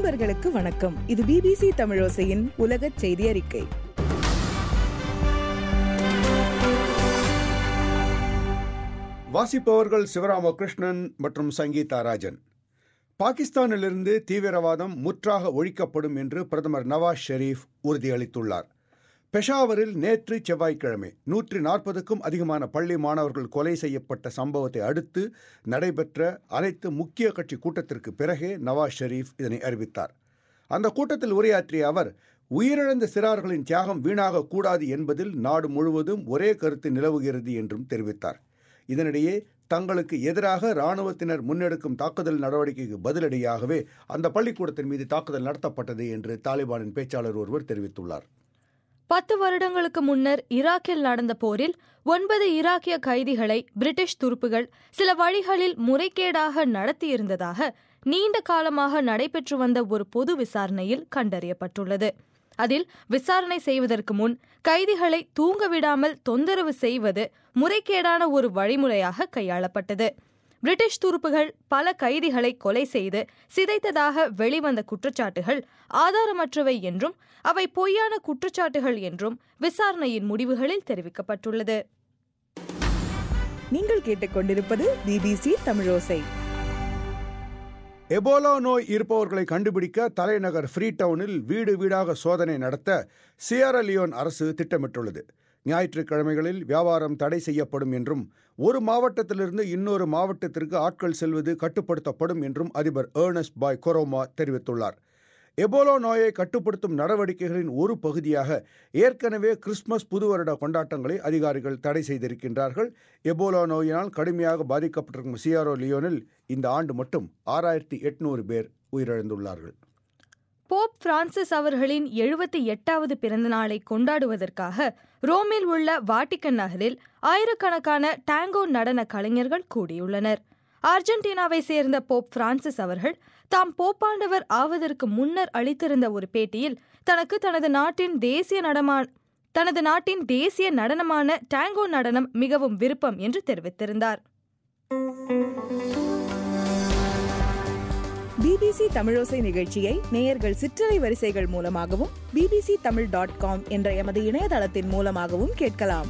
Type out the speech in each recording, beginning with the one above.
நண்பர்களுக்கு வணக்கம் இது பிபிசி தமிழோசையின் உலக செய்தி அறிக்கை வாசிப்பவர்கள் சிவராமகிருஷ்ணன் மற்றும் சங்கீதா ராஜன் பாகிஸ்தானிலிருந்து தீவிரவாதம் முற்றாக ஒழிக்கப்படும் என்று பிரதமர் நவாஸ் ஷெரீப் உறுதியளித்துள்ளார் பெஷாவரில் நேற்று செவ்வாய்க்கிழமை நூற்றி நாற்பதுக்கும் அதிகமான பள்ளி மாணவர்கள் கொலை செய்யப்பட்ட சம்பவத்தை அடுத்து நடைபெற்ற அனைத்து முக்கிய கட்சி கூட்டத்திற்கு பிறகே நவாஸ் ஷெரீப் இதனை அறிவித்தார் அந்த கூட்டத்தில் உரையாற்றிய அவர் உயிரிழந்த சிறார்களின் தியாகம் வீணாக கூடாது என்பதில் நாடு முழுவதும் ஒரே கருத்து நிலவுகிறது என்றும் தெரிவித்தார் இதனிடையே தங்களுக்கு எதிராக இராணுவத்தினர் முன்னெடுக்கும் தாக்குதல் நடவடிக்கைக்கு பதிலடியாகவே அந்த பள்ளிக்கூடத்தின் மீது தாக்குதல் நடத்தப்பட்டது என்று தாலிபானின் பேச்சாளர் ஒருவர் தெரிவித்துள்ளார் பத்து வருடங்களுக்கு முன்னர் ஈராக்கில் நடந்த போரில் ஒன்பது ஈராக்கிய கைதிகளை பிரிட்டிஷ் துருப்புகள் சில வழிகளில் முறைகேடாக நடத்தியிருந்ததாக நீண்ட காலமாக நடைபெற்று வந்த ஒரு பொது விசாரணையில் கண்டறியப்பட்டுள்ளது அதில் விசாரணை செய்வதற்கு முன் கைதிகளை தூங்க விடாமல் தொந்தரவு செய்வது முறைகேடான ஒரு வழிமுறையாக கையாளப்பட்டது பிரிட்டிஷ் துருப்புகள் பல கைதிகளை கொலை செய்து சிதைத்ததாக வெளிவந்த குற்றச்சாட்டுகள் ஆதாரமற்றவை என்றும் அவை பொய்யான குற்றச்சாட்டுகள் என்றும் விசாரணையின் முடிவுகளில் தெரிவிக்கப்பட்டுள்ளது நீங்கள் கேட்டுக்கொண்டிருப்பது பிபிசி தமிழோசை எபோலா நோய் இருப்பவர்களை கண்டுபிடிக்க தலைநகர் ஃப்ரீடவுனில் வீடு வீடாக சோதனை நடத்த சியரா லியோன் அரசு திட்டமிட்டுள்ளது ஞாயிற்றுக்கிழமைகளில் வியாபாரம் தடை செய்யப்படும் என்றும் ஒரு மாவட்டத்திலிருந்து இன்னொரு மாவட்டத்திற்கு ஆட்கள் செல்வது கட்டுப்படுத்தப்படும் என்றும் அதிபர் ஏர்னஸ்ட் பாய் கொரோமா தெரிவித்துள்ளார் எபோலா நோயை கட்டுப்படுத்தும் நடவடிக்கைகளின் ஒரு பகுதியாக ஏற்கனவே கிறிஸ்துமஸ் புது வருட கொண்டாட்டங்களை அதிகாரிகள் தடை செய்திருக்கின்றார்கள் எபோலா நோயினால் கடுமையாக பாதிக்கப்பட்டிருக்கும் சியாரோ லியோனில் இந்த ஆண்டு மட்டும் ஆறாயிரத்தி எட்நூறு பேர் உயிரிழந்துள்ளார்கள் போப் பிரான்சிஸ் அவர்களின் எழுபத்தி எட்டாவது பிறந்த நாளை கொண்டாடுவதற்காக ரோமில் உள்ள வாட்டிக்கன் நகரில் ஆயிரக்கணக்கான டாங்கோ நடன கலைஞர்கள் கூடியுள்ளனர் அர்ஜென்டினாவை சேர்ந்த போப் பிரான்சிஸ் அவர்கள் தாம் போப்பாண்டவர் ஆவதற்கு முன்னர் அளித்திருந்த ஒரு பேட்டியில் தனக்கு தனது நாட்டின் தேசிய நடமா தனது நாட்டின் தேசிய நடனமான டாங்கோ நடனம் மிகவும் விருப்பம் என்று தெரிவித்திருந்தார் பிபிசி தமிழோசை நிகழ்ச்சியை நேயர்கள் சிற்றலை வரிசைகள் மூலமாகவும் பிபிசி தமிழ் டாட் காம் என்ற எமது இணையதளத்தின் மூலமாகவும் கேட்கலாம்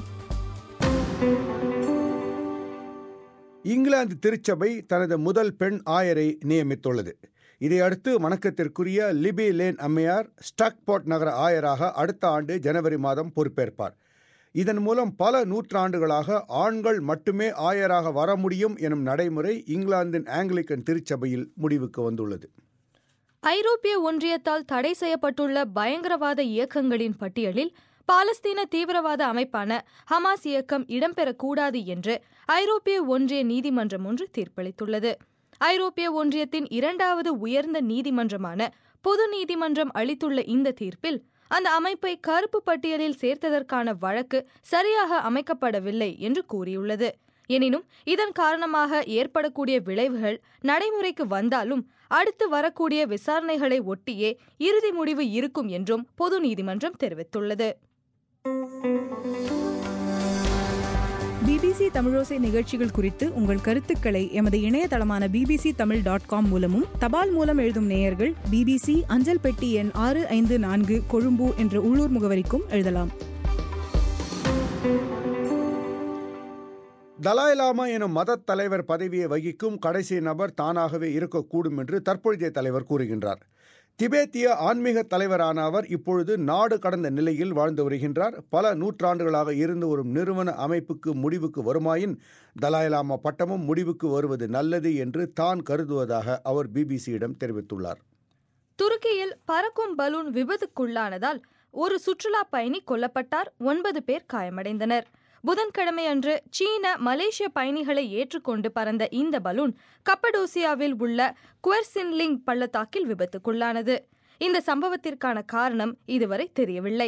இங்கிலாந்து திருச்சபை தனது முதல் பெண் ஆயரை நியமித்துள்ளது இதையடுத்து வணக்கத்திற்குரிய லிபி லேன் அம்மையார் ஸ்டக்பாட் நகர ஆயராக அடுத்த ஆண்டு ஜனவரி மாதம் பொறுப்பேற்பார் இதன் மூலம் பல நூற்றாண்டுகளாக ஆண்கள் மட்டுமே ஆயராக வர முடியும் எனும் நடைமுறை இங்கிலாந்தின் ஆங்கிலிக்கன் திருச்சபையில் முடிவுக்கு வந்துள்ளது ஐரோப்பிய ஒன்றியத்தால் தடை செய்யப்பட்டுள்ள பயங்கரவாத இயக்கங்களின் பட்டியலில் பாலஸ்தீன தீவிரவாத அமைப்பான ஹமாஸ் இயக்கம் இடம்பெறக்கூடாது என்று ஐரோப்பிய ஒன்றிய நீதிமன்றம் ஒன்று தீர்ப்பளித்துள்ளது ஐரோப்பிய ஒன்றியத்தின் இரண்டாவது உயர்ந்த நீதிமன்றமான பொது நீதிமன்றம் அளித்துள்ள இந்த தீர்ப்பில் அந்த அமைப்பை கருப்பு பட்டியலில் சேர்த்ததற்கான வழக்கு சரியாக அமைக்கப்படவில்லை என்று கூறியுள்ளது எனினும் இதன் காரணமாக ஏற்படக்கூடிய விளைவுகள் நடைமுறைக்கு வந்தாலும் அடுத்து வரக்கூடிய விசாரணைகளை ஒட்டியே இறுதி முடிவு இருக்கும் என்றும் பொது நீதிமன்றம் தெரிவித்துள்ளது பிபிசி தமிழோசை நிகழ்ச்சிகள் குறித்து உங்கள் கருத்துக்களை எமது இணையதளமான பிபிசி தமிழ் டாட் காம் மூலமும் தபால் மூலம் எழுதும் நேயர்கள் பிபிசி அஞ்சல் பெட்டி எண் ஆறு ஐந்து நான்கு கொழும்பு என்ற உள்ளூர் முகவரிக்கும் எழுதலாம் தலாய் லாமா எனும் மதத் தலைவர் பதவியை வகிக்கும் கடைசி நபர் தானாகவே இருக்கக்கூடும் என்று தற்பொழுதைய தலைவர் கூறுகின்றார் திபேத்திய ஆன்மீக தலைவரான அவர் இப்பொழுது நாடு கடந்த நிலையில் வாழ்ந்து வருகின்றார் பல நூற்றாண்டுகளாக இருந்து வரும் நிறுவன அமைப்புக்கு முடிவுக்கு வருமாயின் தலாய் லாமா பட்டமும் முடிவுக்கு வருவது நல்லது என்று தான் கருதுவதாக அவர் பிபிசியிடம் தெரிவித்துள்ளார் துருக்கியில் பறக்கும் பலூன் விபத்துக்குள்ளானதால் ஒரு சுற்றுலா பயணி கொல்லப்பட்டார் ஒன்பது பேர் காயமடைந்தனர் புதன்கிழமை அன்று சீன மலேசிய பயணிகளை ஏற்றுக்கொண்டு பறந்த இந்த பலூன் கப்படோசியாவில் உள்ள குவர்சின்லிங் பள்ளத்தாக்கில் விபத்துக்குள்ளானது இந்த சம்பவத்திற்கான காரணம் இதுவரை தெரியவில்லை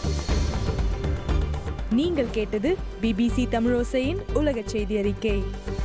நீங்கள் கேட்டது பிபிசி தமிழோசையின் உலக செய்தி அறிக்கை